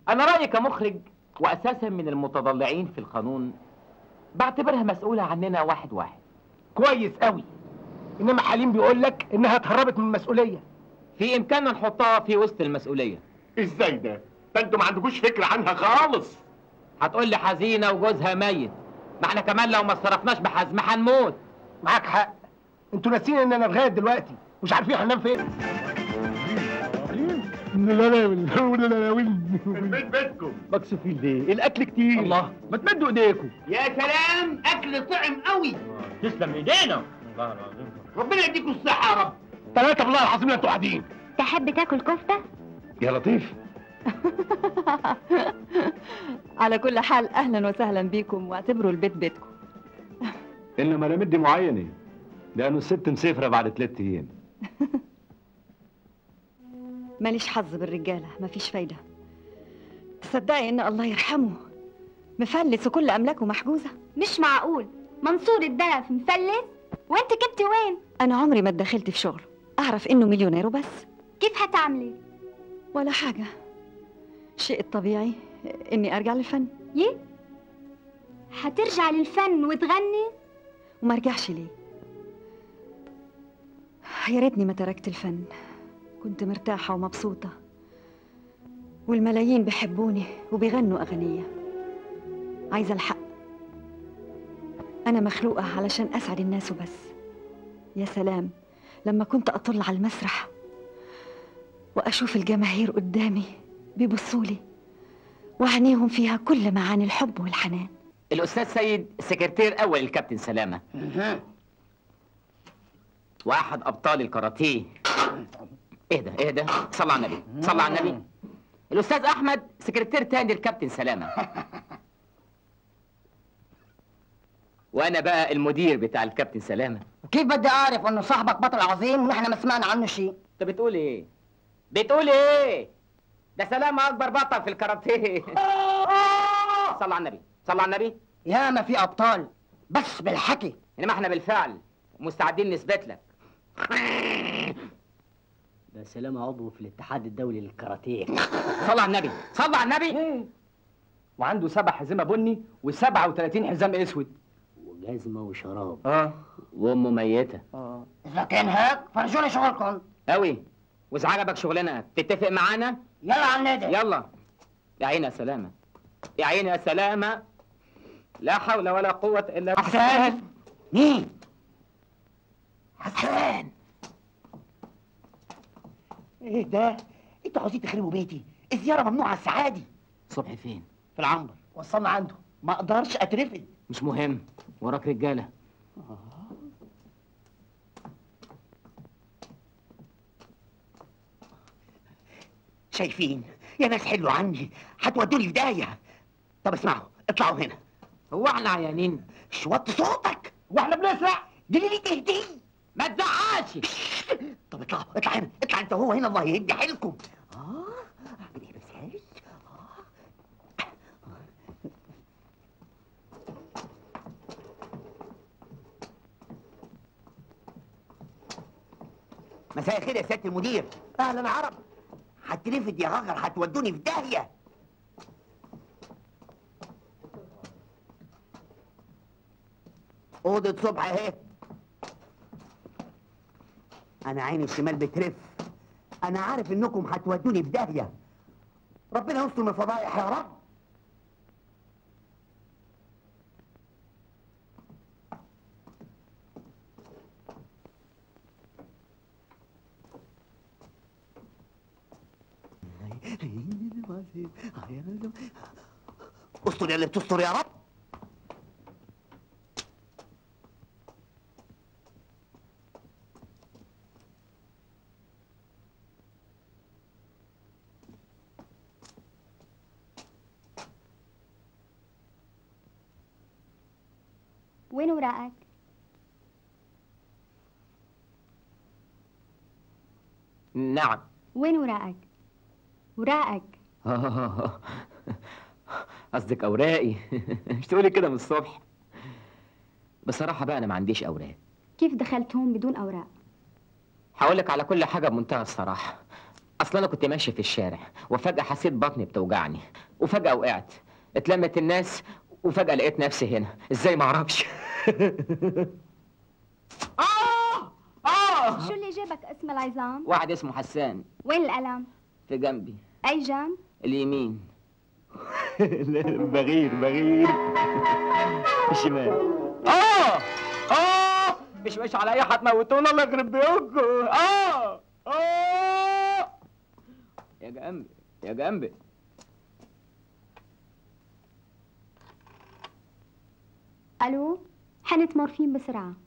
انا رايي كمخرج واساسا من المتضلعين في القانون بعتبرها مسؤوله عننا واحد واحد كويس قوي انما حليم بيقول لك انها اتهربت من المسؤوليه في امكاننا نحطها في وسط المسؤوليه ازاي ده ده انتوا ما عندكوش فكره عنها خالص هتقول لي حزينه وجوزها ميت ما احنا كمان لو ما صرفناش بحزم هنموت معاك حق انتوا ناسين اننا لغايه دلوقتي مش عارفين هننام فين البيت بيتكم مكسوفين ليه الاكل كتير الله ما تمدوا ايديكم يا سلام اكل طعم قوي تسلم ايدينا والله العظيم ربنا يديكم الصحه يا رب ثلاثة بالله العظيم انتوا قاعدين تحب تاكل كفتة؟ يا لطيف على كل حال اهلا وسهلا بيكم واعتبروا البيت بيتكم انما انا مدي معينه لانه الست مسافره بعد ثلاث ايام ماليش حظ بالرجاله مفيش فايده تصدقي ان الله يرحمه مفلس وكل املاكه محجوزه مش معقول منصور الدلف مفلس وانت كنت وين؟ انا عمري ما اتدخلت في شغله اعرف انه مليونير وبس كيف هتعملي؟ ولا حاجه الشيء الطبيعي اني ارجع للفن يه؟ هترجع للفن وتغني؟ وما ارجعش ليه يا ريتني ما تركت الفن كنت مرتاحة ومبسوطة والملايين بيحبوني وبيغنوا أغنية عايزة الحق أنا مخلوقة علشان أسعد الناس وبس يا سلام لما كنت أطل على المسرح وأشوف الجماهير قدامي بيبصولي وعينيهم فيها كل معاني الحب والحنان الاستاذ سيد سكرتير اول الكابتن سلامه واحد ابطال الكاراتيه اهدى اهدى صلى على النبي صلى على النبي الاستاذ احمد سكرتير تاني الكابتن سلامه وانا بقى المدير بتاع الكابتن سلامه كيف بدي اعرف انه صاحبك بطل عظيم ونحن ما سمعنا عنه شيء انت بتقول ايه بتقول ايه ده سلامه اكبر بطل في الكاراتيه صلى على النبي صلى على النبي يا ما في ابطال بس بالحكي انما احنا بالفعل مستعدين نثبت لك ده سلامة عضو في الاتحاد الدولي للكاراتيه صلى على النبي صلى على النبي وعنده سبع حزمه بني و37 حزام اسود وجزمة وشراب اه وامه ميته اه اذا كان هيك فرجوني شغلكم قوي واذا عجبك شغلنا تتفق معانا يلا على النادي يلا يا عيني يا سلامه يا عيني يا سلامه لا حول ولا قوه الا بالله حسان مين حسان ايه ده انتوا عاوزين تخربوا بيتي الزياره ممنوعه على السعادي صبحي فين في العنبر وصلنا عنده ما اقدرش اترفد مش مهم وراك رجاله شايفين يا ناس حلوا عني هتودوني في داهيه طب اسمعوا اطلعوا هنا هو احنا عيانين شو وطي صوتك واحنا بنسرع دي ليله تهدي ما تزعقش طب اطلعوا اطلع هنا اطلع انت وهو هنا الله يهدي حيلكم اه اعمل ايه بس هاي مساء الخير يا سياده المدير اهلا عرب هترفد يا غجر هتودوني في داهيه اوضه صبح اهي انا عيني الشمال بترف انا عارف انكم هتودوني في داهيه ربنا يستر من الفضايح يا رب استر يا اللي بتستر يا رب وين وراقك؟ نعم وين وراقك؟ وراقك قصدك اوراقي مش تقولي كده من الصبح بصراحه بقى انا ما عنديش اوراق كيف دخلت هون بدون أوراق؟ هقول لك على كل حاجه بمنتهى الصراحه اصل انا كنت ماشي في الشارع وفجاه حسيت بطني بتوجعني وفجاه وقعت اتلمت الناس وفجاه لقيت نفسي هنا ازاي ما اعرفش اه اه شو اللي جابك اسم العظام؟ واحد اسمه حسان وين الألم؟ في جنبي أي جنب؟ اليمين بغير بغير الشمال اه اه مش مش على اي هتموتونا الله يخرب بيوتكم اه اه يا جنبي يا جنبي ألو؟ حنة مورفين بسرعة